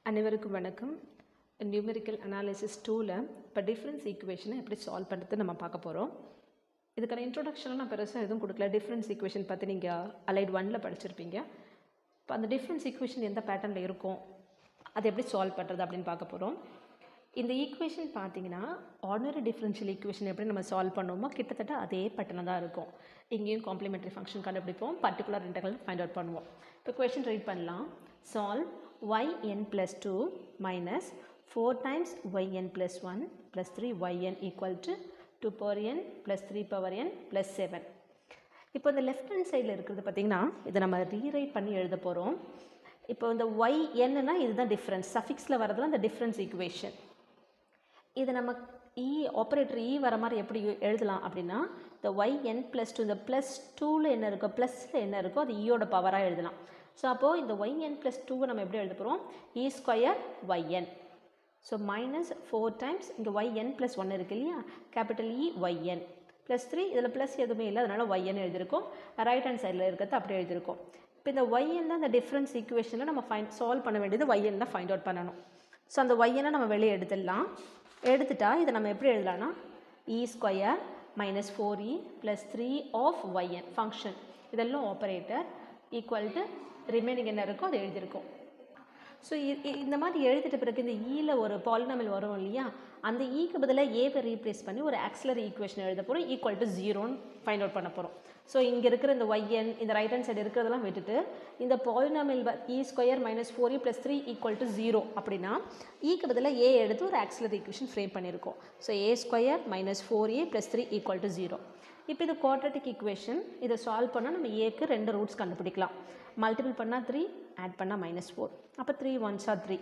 அனைவருக்கும் வணக்கம் numerical analysis டூவில் இப்போ டிஃப்ரென்ஸ் ஈக்குவேஷனை எப்படி சால்வ் பண்ணுறது நம்ம பார்க்க போகிறோம் இதுக்கான இன்ட்ரோடக்ஷனில் நான் பெருசாக எதுவும் கொடுக்கல டிஃப்ரென்ஸ் ஈக்குவேஷன் பற்றி நீங்கள் அலைட் ஒனில் படிச்சிருப்பீங்க இப்போ அந்த டிஃப்ரென்ஸ் ஈக்குவேஷன் எந்த பேட்டர்னில் இருக்கும் அதை எப்படி சால்வ் பண்ணுறது அப்படின்னு பார்க்க போகிறோம் இந்த ஈக்குவேஷன் பார்த்தீங்கன்னா ஆர்டினரி டிஃப்ரென்ஷியல் ஈக்குவேஷன் எப்படி நம்ம சால்வ் பண்ணுவோமோ கிட்டத்தட்ட அதே பேட்டர்னில் தான் இருக்கும் இங்கேயும் காம்ப்ளிமெண்ட்ரி ஃபங்க்ஷன் கண்டுபிடிப்போம் பர்டிகுலர் இன்டர்வல் ஃபைண்ட் அவுட் பண்ணுவோம் இப்போ கொஷின் ரீட் பண்ணலாம் solve yn plus 2 minus 4 times yn plus 1 plus 3 yn equal to 2 power n plus 3 power n plus 7 இப்போ இந்த லெஃப்ட் ஹேண்ட் சைடில் இருக்கிறது பார்த்தீங்கன்னா இதை நம்ம ரீரைட் பண்ணி எழுத போகிறோம் இப்போ இந்த ஒய் என்னன்னா இதுதான் டிஃப்ரென்ஸ் சஃபிக்ஸில் வரதுல இந்த டிஃப்ரென்ஸ் ஈக்குவேஷன் இது நம்ம இ ஆப்ரேட்டர் இ வர மாதிரி எப்படி எழுதலாம் அப்படின்னா இந்த ஒய் என் ப்ளஸ் டூ இந்த ப்ளஸ் டூவில் என்ன இருக்கோ ப்ளஸில் என்ன இருக்கோ அது ஈயோட பவராக எழுதலாம் ஸோ அப்போது இந்த ஒய் என் ப்ளஸ் டூவை நம்ம எப்படி எழுத போகிறோம் E square Y N so minus four times இங்கே ஒய்என் ப்ளஸ் ஒன் இருக்குது இல்லையா capital E Y N plus three இதில் ப்ளஸ் எதுவுமே இல்லை அதனால் ஒய்என் எழுதியிருக்கோம் ரைட் ஹேண்ட் சைடில் இருக்கிறது அப்படியே எழுதியிருக்கோம் இப்போ இந்த ஒய்என் தான் இந்த டிஃப்ரென்ஸ் ஈக்குவேஷனில் நம்ம ஃபைன் சால்வ் பண்ண வேண்டியது ஒய்என் தான் ஃபைண்ட் அவுட் பண்ணணும் ஸோ அந்த ஒய்யனை நம்ம வெளியே எடுத்துடலாம் எடுத்துட்டா இதை நம்ம எப்படி எழுதலாம்னா E square minus four E plus three of Y N function இதெல்லாம் ஆப்ரேட்டர் ஈக்குவல் டு ரிமைனிங் என்ன இருக்கோ அதை எழுதியிருக்கோம் ஸோ இந்த மாதிரி எழுதிட்ட பிறகு இந்த ஈயில் ஒரு பாலினாமல் வரும் இல்லையா அந்த ஈக்கு பதிலாக ஏவை ரீப்ளேஸ் பண்ணி ஒரு ஆக்சிலரி ஈக்குவேஷன் எழுத போகிறோம் ஈக்குவல் டு ஜீரோன்னு ஃபைண்ட் அவுட் பண்ண போகிறோம் ஸோ இங்கே இருக்கிற இந்த ஒய்என் இந்த ரைட் ஹேண்ட் சைடு இருக்கிறதெல்லாம் விட்டுட்டு இந்த polynomial E square minus four E plus three equal to zero அப்படின்னா ஈக்கு பதிலாக ஏ எடுத்து ஒரு ஆக்சிலரி ஈக்குவேஷன் ஃப்ரேம் பண்ணியிருக்கோம் so A square minus four A plus three equal to zero இப்போ இது குவாட்ரட்டிக் ஈக்குவேஷன் இதை சால்வ் பண்ணால் நம்ம ஏக்கு ரெண்டு ரூட்ஸ் கண்டுபிடிக்கலாம் மல்டிபிள் பண்ணால் த்ரீ ஆட் பண்ணால் மைனஸ் ஃபோர் அப்போ த்ரீ ஒன்ஸா த்ரீ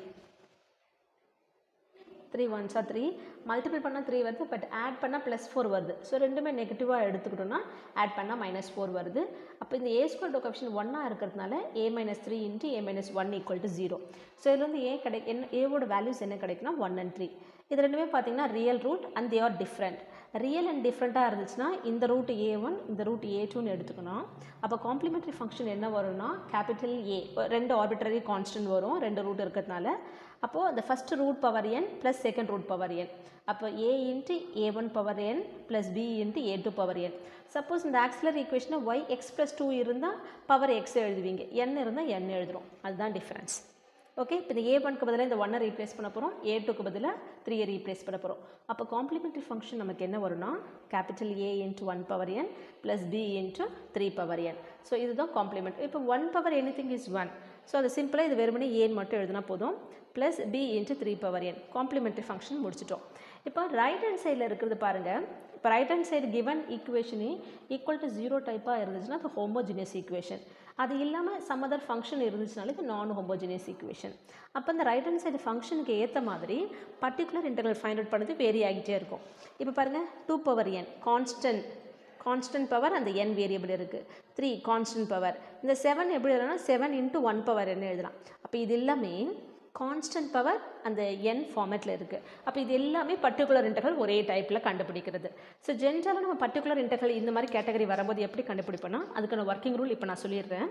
த்ரீ ஒன்ஸா த்ரீ மல்டிபிள் பண்ணால் த்ரீ வருது பட் ஆட் பண்ணால் ப்ளஸ் ஃபோர் வருது ஸோ ரெண்டுமே நெகட்டிவாக எடுத்துக்கிட்டோம்னா ஆட் பண்ணால் மைனஸ் ஃபோர் வருது அப்போ இந்த ஏ ஸ்கொயர் டோகப்ஷன் ஒன்னாக இருக்கிறதுனால A minus three into A minus one equal to zero so இதில் வந்து ஏ கிடை என்ன ஏவோட வேல்யூஸ் என்ன கிடைக்குன்னா ஒன் அண்ட் த்ரீ இது ரெண்டுமே பார்த்தீங்கன்னா real root and they are different real and டிஃப்ரெண்ட்டாக இருந்துச்சுன்னா இந்த ரூட் ஏ ஒன் இந்த ரூட் ஏ டூன்னு எடுத்துக்கணும் அப்போ காம்ப்ளிமெண்ட்ரி ஃபங்க்ஷன் என்ன வரும்னா கேபிட்டல் ஏ ரெண்டு ஆர்பிட்ரரி கான்ஸ்டன்ட் வரும் ரெண்டு ரூட் இருக்கிறதுனால அப்போது அந்த first root power N plus second root power N அப்போ A into A one power N plus B into A two power N suppose இந்த ஆக்சிலர் ஈக்குவேஷனை ஒய் எக்ஸ் ப்ளஸ் டூ இருந்தால் power X எழுதுவீங்க N இருந்தால் என் எழுதுகிறோம் அதுதான் difference okay இப்போ இந்த ஏ ஒன்க்கு பதிலாக இந்த ஒன்னை ரீப்ளேஸ் பண்ண போகிறோம் ஏ டூக்கு பதிலாக த்ரீயை ரீப்ளேஸ் பண்ண போகிறோம் அப்போ காம்ப்ளிமெண்ட்ரி ஃபங்க்ஷன் நமக்கு என்ன வரும்னா capital A into one power N plus B into three power N so இதுதான் காம்ப்ளிமெண்ட் இப்போ one power anything is one so அது சிம்பிளாக இது வெறுமனே ஏன் மட்டும் எழுதினா போதும் plus B into three power N complementary function முடிச்சிட்டோம் இப்போ ரைட் ஹேண்ட் சைடில் இருக்கிறது பாருங்கள் இப்போ ரைட் ஹேண்ட் சைடு கிவன் ஈக்குவேஷனே ஈக்குவல் டு ஜீரோ டைப்பாக இருந்துச்சுன்னா அது ஹோமோஜினியஸ் ஈக்குவேஷன் அது இல்லாமல் சம் அதர் ஃபங்க்ஷன் இருந்துச்சுனால இது நான் ஹோமோஜினியஸ் ஈக்குவேஷன் அப்போ இந்த ரைட் ஹேண்ட் சைடு ஃபங்க்ஷனுக்கு ஏற்ற மாதிரி பர்டிகுலர் இன்டர்வல் ஃபைண்ட் அவுட் பண்ணது வேரி ஆகிட்டே இருக்கும் இப்போ பாருங்கள் two power N constant constant power அந்த என் வேரியபிள் இருக்குது த்ரீ கான்ஸ்டன்ட் பவர் இந்த செவன் எப்படி எழுதலாம் செவன் இன்ட்டு ஒன் பவர் என்ன எழுதலாம் அப்போ இது எல்லாமே கான்ஸ்டன்ட் பவர் அந்த என் ஃபார்மேட்டில் இருக்குது அப்போ இது எல்லாமே பர்டிகுலர் இன்டர்வல் ஒரே டைப்பில் கண்டுபிடிக்கிறது ஸோ ஜென்ரலாக நம்ம பர்டிகுலர் இன்டர்வல் இந்த மாதிரி கேட்டகரி வரும்போது எப்படி கண்டுபிடிப்போம்னா அதுக்கான ஒர்க்கிங் ரூல் இப்போ நான் சொல்லிடுறேன்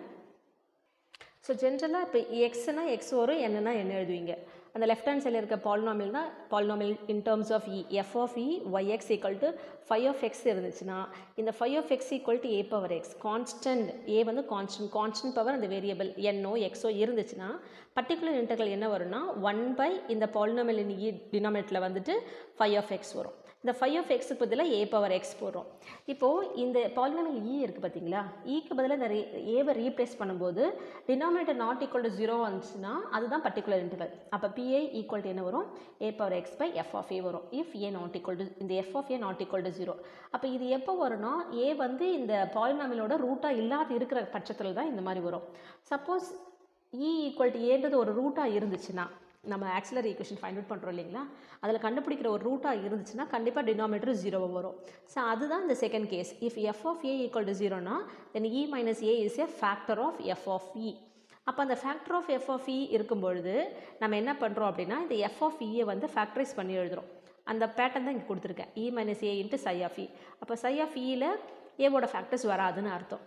ஸோ ஜென்ரலாக இப்போ எக்ஸ்னா எக்ஸ் வரும் என்னன்னா என்ன எழுதுவீங்க அந்த லெஃப்ட் ஹேண்ட் சைடில் இருக்க பாலினாமில் தான் பாலினாமில் in terms of E F of E Y X equal to five of X இருந்துச்சுன்னா இந்த five of X equal to A power X constant A வந்து கான்ஸ்டன்ட் கான்ஸ்டன்ட் பவர் அந்த வேரியபிள் என்னோ எக்ஸோ இருந்துச்சுன்னா பர்டிகுலர் இன்டர்கல் என்ன வரும்னா ஒன் பை இந்த பாலினாமில் இன் இ டினாமினேட்டில் வந்துட்டு ஃபைவ் ஆஃப் எக்ஸ் வரும் இந்த ஃபைவ் ஆஃப் எக்ஸுக்கு பதிலாக ஏ பவர் எக்ஸ் போடுறோம் இப்போது இந்த பாலினாமில் இ இருக்குது பார்த்தீங்களா ஈக்கு பதிலாக இந்த ஏவை ரீப்ளேஸ் பண்ணும்போது denominator not equal to zero வந்துச்சுன்னா அதுதான் பர்டிகுலர் இன்டர்வல் அப்போ பிஏ ஈக்குவல் டு என்ன வரும் A power X by F of A வரும் if A not equal to இந்த F of A not equal to zero அப்போ இது எப்போ வரும்னா ஏ வந்து இந்த பாலினாமிலோட ரூட்டாக இல்லாத இருக்கிற பட்சத்தில் தான் இந்த மாதிரி வரும் சப்போஸ் இ ஈக்குவல் டு ஏன்றது ஒரு ரூட்டாக இருந்துச்சுன்னா நம்ம ஆக்சிலர் ஈக்குவேஷன் ஃபைண்ட் அவுட் பண்ணுறோம் இல்லைங்களா அதில் கண்டுபிடிக்கிற ஒரு ரூட்டாக இருந்துச்சுன்னா கண்டிப்பாக டினாமினேட்டர் ஜீரோவாக வரும் ஸோ அதுதான் இந்த second case if F of A equal to ஜீரோனா then E minus A is a factor of F of E அப்போ அந்த factor of F of E இருக்கும் பொழுது நம்ம என்ன பண்ணுறோம் அப்படின்னா இந்த எஃப் ஆஃப் இயை வந்து ஃபேக்டரைஸ் பண்ணி எழுதுகிறோம் அந்த பேட்டர்ன் தான் இங்கே கொடுத்துருக்கேன் E minus A into psi of E அப்போ சை ஆஃப் இயில் ஏவோட ஃபேக்டர்ஸ் வராதுன்னு அர்த்தம்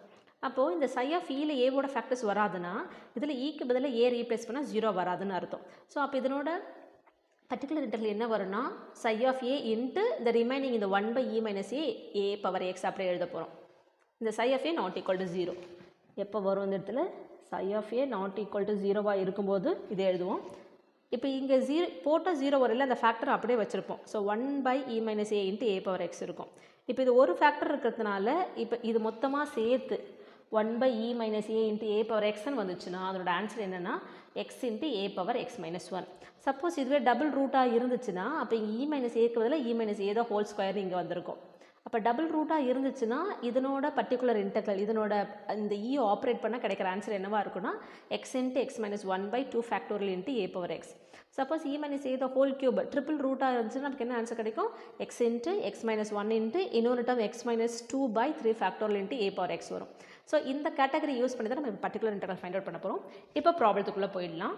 அப்போது இந்த சை ஆஃப் ஈல ஏவோட ஃபேக்டர்ஸ் வராதுன்னா இதில் ஈக்கு பதிலாக ஏ ரீப்ளேஸ் பண்ணால் ஜீரோ வராதுன்னு அர்த்தம் ஸோ அப்போ இதனோட பர்டிகுலர் இன்டர்வல் என்ன வரும்னா சை ஆஃப் ஏ இன்ட்டு இந்த ரிமைனிங் இந்த one by E minus A A power X அப்படியே எழுத போகிறோம் இந்த psi of A not equal to zero எப்போ வரும் இந்த இடத்துல psi of A not equal to ஜீரோவாக இருக்கும்போது இதை எழுதுவோம் இப்போ இங்கே ஜீரோ போட்டால் ஜீரோ வரையில் அந்த ஃபேக்டர் அப்படியே வச்சுருப்போம் so one by E minus A into A power X இருக்கும் இப்போ இது ஒரு ஃபேக்டர் இருக்கிறதுனால இப்போ இது மொத்தமாக சேர்த்து one by E minus A into A power எக்ஸ்னு வந்துச்சுன்னா அதோட ஆன்சர் என்னென்னா X into A power X minus one suppose இதுவே டபுள் ரூட்டாக இருந்துச்சுன்னா அப்போ இங்கே இ மைனஸ் ஏக்கு பதிலாக இ மைனஸ் ஏ தான் ஹோல் ஸ்கொயர் இங்கே வந்திருக்கும் அப்போ டபுள் ரூட்டாக இருந்துச்சுன்னா இதனோட பர்டிகுலர் இன்டர்கல் இதனோட இந்த இ ஆப்ரேட் பண்ண கிடைக்கிற ஆன்சர் என்னவா இருக்குன்னா X into X minus one by two factorial into A power X suppose E minus A the whole cube triple ரூட்டாக இருந்துச்சுன்னா நமக்கு என்ன ஆன்சர் கிடைக்கும் X into X minus one into இன்னொரு term X minus two by three factorial into A power X வரும் so இந்த category use பண்ணி தான் நம்ம பர்டிகுலர் இன்டர்கல் ஃபைண்ட் அவுட் பண்ண போகிறோம் இப்போ ப்ராப்ளத்துக்குள்ளே போயிடலாம்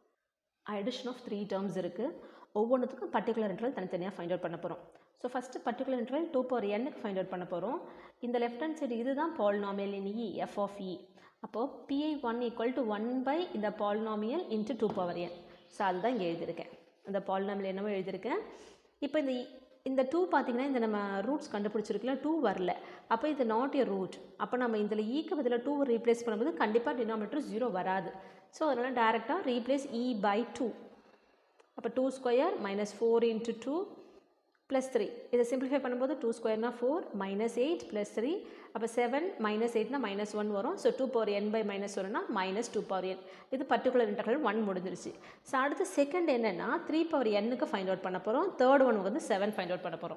அடிஷன் ஆஃப் த்ரீ டேர்ம்ஸ் இருக்குது ஒவ்வொன்றுத்துக்கும் பர்டிகுலர் இன்டர்வல் தனித்தனியாக ஃபைண்ட் அவுட் பண்ண போகிறோம் so first particular interval two power எண்ணுக்கு ஃபைண்ட் அவுட் பண்ண போகிறோம் இந்த லெஃப்ட் ஹேண்ட் சைடு இதுதான் polynomial in E F of E அப்போது P I one equal to one by இந்த polynomial into two power N so அதுதான் இங்கே எழுதியிருக்கேன் இந்த பாலினாமியல் என்னவோ எழுதியிருக்கேன் இப்போ இந்த இந்த டூ பார்த்தீங்கன்னா இந்த நம்ம ரூட்ஸ் கண்டுபிடிச்சிருக்கல டூ வரல அப்போ இது நாட் எ ரூட் அப்போ நம்ம இதில் ஈக்கு பதிலாக டூ ரீப்ளேஸ் பண்ணும்போது கண்டிப்பாக டினாமினேட்டர் ஜீரோ வராது ஸோ அதனால் டேரெக்டாக ரீப்ளேஸ் இ பை டூ அப்போ two square minus four into two plus three இதை சிம்பிளிஃபை பண்ணும்போது டூ ஸ்கொயர்னா four minus eight plus three அப்போ செவன் மைனஸ் எயிட்னா மைனஸ் ஒன் வரும் so two power N by minus ஒன்னா மைனஸ் டூ பவர் என் இது particular interval one முடிஞ்சிருச்சு so அடுத்து செகண்ட் என்னென்னா த்ரீ பவர் எண்ணுக்கு ஃபைண்ட் அவுட் பண்ண போகிறோம் தேர்ட் ஒன் வந்து செவன் ஃபைண்ட் அவுட் பண்ண போகிறோம்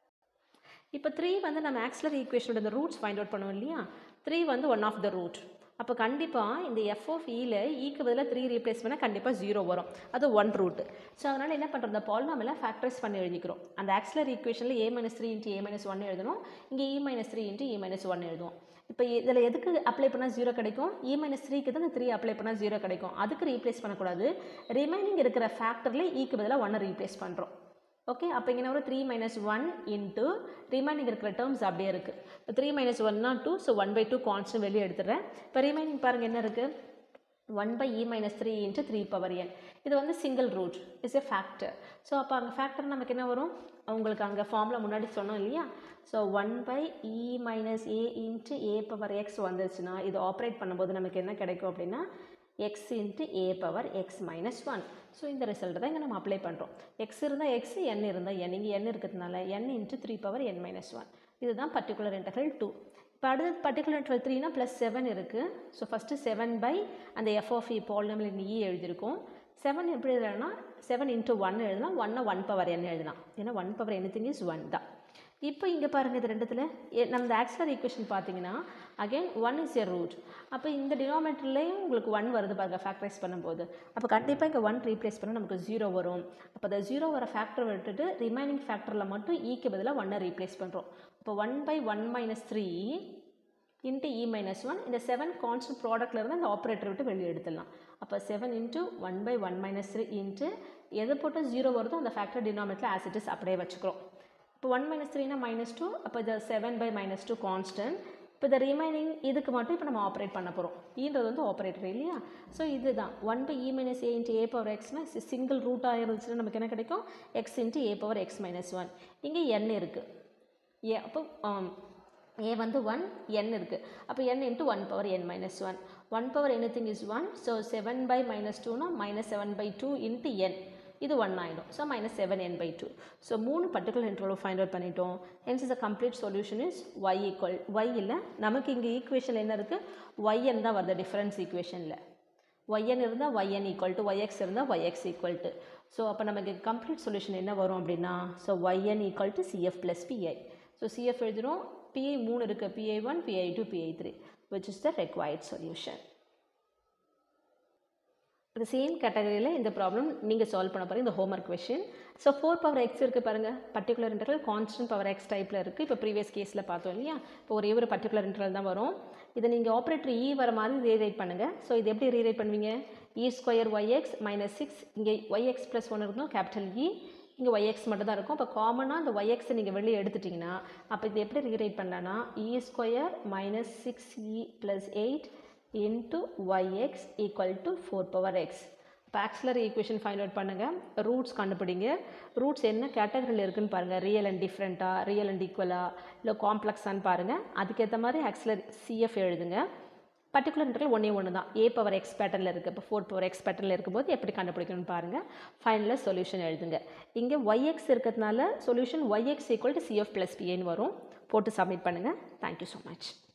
இப்போ த்ரீ வந்து நம்ம ஆக்சுலர் ஈக்குவேஷனோட இந்த ரூட்ஸ் ஃபைண்ட் அவுட் பண்ணுவோம் இல்லையா த்ரீ வந்து ஒன் ஆஃப் த ரூட் அப்போ கண்டிப்பாக இந்த எஃப் ஆஃப் இயில் ஈக்கு பதிலாக த்ரீ ரீப்ளேஸ் பண்ணால் கண்டிப்பாக ஜீரோ வரும் அது ஒன் ரூட் ஸோ அதனால் என்ன பண்ணுறோம் இந்த பாலினாமில் ஃபேக்டரைஸ் பண்ணி எழுதிக்கிறோம் அந்த ஆக்சுலர் ஈக்குவேஷனில் A minus three into A minus one எழுதணும் இங்கே E minus three into E minus one எழுதுவோம் இப்போ இதில் எதுக்கு அப்ளை பண்ணால் ஜீரோ கிடைக்கும் இ மைனஸ் த்ரீக்கு தான் இந்த த்ரீ அப்ளை பண்ணால் ஜீரோ கிடைக்கும் அதுக்கு ரீப்ளேஸ் பண்ணக்கூடாது ரிமைனிங் இருக்கிற ஃபேக்டரில் ஈக்கு பதிலாக ஒன்னை ரீப்ளேஸ் பண்ணுறோம் ஓகே அப்போ இங்கே ஒரு three minus one into remaining இருக்கிற டேர்ம்ஸ் அப்படியே இருக்குது இப்போ த்ரீ மைனஸ் ஒன்னா two so one by two constant வெளியே எடுத்துடுறேன் இப்போ ரிமைனிங் பாருங்கள் என்ன இருக்குது one by E minus three into three power N இது வந்து single root is a factor so அப்போ அங்கே ஃபேக்டர் நமக்கு என்ன வரும் உங்களுக்கு அங்கே ஃபார்மில் முன்னாடி சொன்னோம் இல்லையா so one by E minus A into A power X வந்துச்சுன்னா இது ஆப்ரேட் பண்ணும்போது நமக்கு என்ன கிடைக்கும் அப்படின்னா X into A power X minus one so இந்த ரிசல்ட் தான் இங்கே நம்ம அப்ளை பண்ணுறோம் எக்ஸ் இருந்தால் எக்ஸ் என் இருந்தால் என் இங்கே என் இருக்கிறதுனால N into three power N minus one இதுதான் பர்டிகுலர் இன்டர்வல் டூ இப்போ அடுத்தது பர்டிகுலர் இன்டர்வல் த்ரீனா ப்ளஸ் செவன் இருக்குது ஸோ ஃபஸ்ட்டு செவன் பை அந்த எஃப் ஆஃப் இ பாலினமில் இ எழுதியிருக்கோம் செவன் எப்படி எழுதலாம்னா செவன் இன்ட்டு ஒன் எழுதலாம் ஒன்னை ஒன் பவர் என் எழுதலாம் ஏன்னா one power anything is one தான் இப்போ இங்கே பாருங்கள் இது ரெண்டுத்தில் நம்ம இந்த ஆக்சுவலர் ஈக்குவேஷன் பார்த்தீங்கன்னா again one is a root அப்போ இந்த டினாமினேட்டர்லேயும் உங்களுக்கு ஒன் வருது பாருங்கள் ஃபேக்டரைஸ் பண்ணும்போது அப்போ கண்டிப்பாக இங்கே ஒன் ரீப்ளேஸ் பண்ணால் நமக்கு ஜீரோ வரும் அப்போ அந்த ஜீரோ வர ஃபேக்டர் விட்டுட்டு ரிமைனிங் ஃபேக்டரில் மட்டும் ஈக்கு பதிலாக ஒன்னை ரீப்ளேஸ் பண்ணுறோம் இப்போ one by one minus three into E minus one இந்த செவன் கான்ஸ்டன்ட் ப்ராடக்ட்டில் இருந்து அந்த ஆப்ரேட்டர் விட்டு வெளியே எடுத்துடலாம் அப்போ seven into one by one minus three into எது போட்டால் ஜீரோ வருதோ அந்த ஃபேக்டர் டினாமினேட்டில் ஆசிட்டிஸ் அப்படியே வச்சுக்கிறோம் இப்போ ஒன் மைனஸ் த்ரீனா மைனஸ் டூ அப்போ இது seven by minus two constant இப்போ இந்த ரிமைனிங் இதுக்கு மட்டும் இப்போ நம்ம ஆப்ரேட் பண்ண போகிறோம் ஈன்றது வந்து ஆப்ரேட்டர் இல்லையா ஸோ இதுதான் one by E minus A into A power எக்ஸ்னா சிங்கிள் ரூட்டாக இருந்துச்சுன்னா நமக்கு என்ன கிடைக்கும் X into A power X minus one இங்கே என் இருக்குது ஏ அப்போ ஏ வந்து ஒன் என் இருக்குது அப்போ N into one power N minus one one power anything is one so seven by minus டூனா minus seven by two into N இது one ஆகிடும் so minus seven N by two so மூணு particular interval find out பண்ணிட்டோம் hence is a complete solution is Y equal Y இல்லை நமக்கு இங்கே equation என்ன இருக்குது ஒய்என் தான் வருது டிஃப்ரென்ஸ் ஈக்குவேஷனில் ஒய்என் இருந்தால் ஒய்என் ஈக்குவல் டு ஒய்எக்ஸ் இருந்தால் ஒய்எக்ஸ் ஈக்குவல் டு ஸோ அப்போ நமக்கு கம்ப்ளீட் சொல்யூஷன் என்ன வரும் அப்படின்னா so Y N equal to C F plus P I so C F எழுதுகிறோம் பிஐ மூணு இருக்குது P I one P I two P I three which is the required solution இந்த சேம் கேட்டகரியில் இந்த ப்ராப்ளம் நீங்கள் சால்வ் பண்ண போகிறீங்க இந்த homework question so four power X இருக்குது பாருங்கள் particular interval constant power X டைப்பில் இருக்குது இப்போ ப்ரீவியஸ் கேஸில் பார்த்தோம் இல்லையா இப்போ ஒரே ஒரு பர்டிகுலர் இன்டர்வல் தான் வரும் இதை நீங்கள் ஆப்ரேட்டர் இ வர மாதிரி ரீரைட் பண்ணுங்கள் ஸோ இது எப்படி ரீரைட் பண்ணுவீங்க E square Y X minus six இங்கே ஒய் எக்ஸ் ப்ளஸ் ஒன் இருக்கணும் கேபிட்டல் இ இங்கே ஒய்எக்ஸ் மட்டும் தான் இருக்கும் அப்போ காமனாக அந்த ஒய்எக்ஸை நீங்கள் வெளியே எடுத்துட்டிங்கன்னா அப்போ இது எப்படி ரிகரேட் பண்ணலான்னா E square minus six E plus eight into Y X equal to four power X இப்போ ஆக்சிலரி ஈக்குவேஷன் ஃபைண்ட் அவுட் பண்ணுங்கள் ரூட்ஸ் கண்டுபிடிங்க ரூட்ஸ் என்ன கேட்டகரியில் இருக்குன்னு பாருங்கள் ரியல் அண்ட் டிஃப்ரெண்ட்டாக ரியல் அண்ட் ஈக்குவலாக இல்லை காம்ப்ளெக்ஸான்னு பாருங்கள் அதுக்கேற்ற மாதிரி ஆக்சிலரி சிஎஃப் எழுதுங்க பர்டிகுலர் இன்டர்வல் ஒன்றே ஒன்று தான் ஏ பவர் எக்ஸ் பேட்டர்னில் இருக்குது இப்போ ஃபோர் பவர் எக்ஸ் பேட்டர்னில் இருக்கும்போது எப்படி கண்டுபிடிக்கணும்னு பாருங்கள் ஃபைனலாக சொல்யூஷன் எழுதுங்க இங்கே ஒய்எக்ஸ் இருக்கிறதுனால solution Y X equal to C F plus பிஏன்னு வரும் போட்டு சப்மிட் பண்ணுங்கள் தேங்க்யூ ஸோ மச்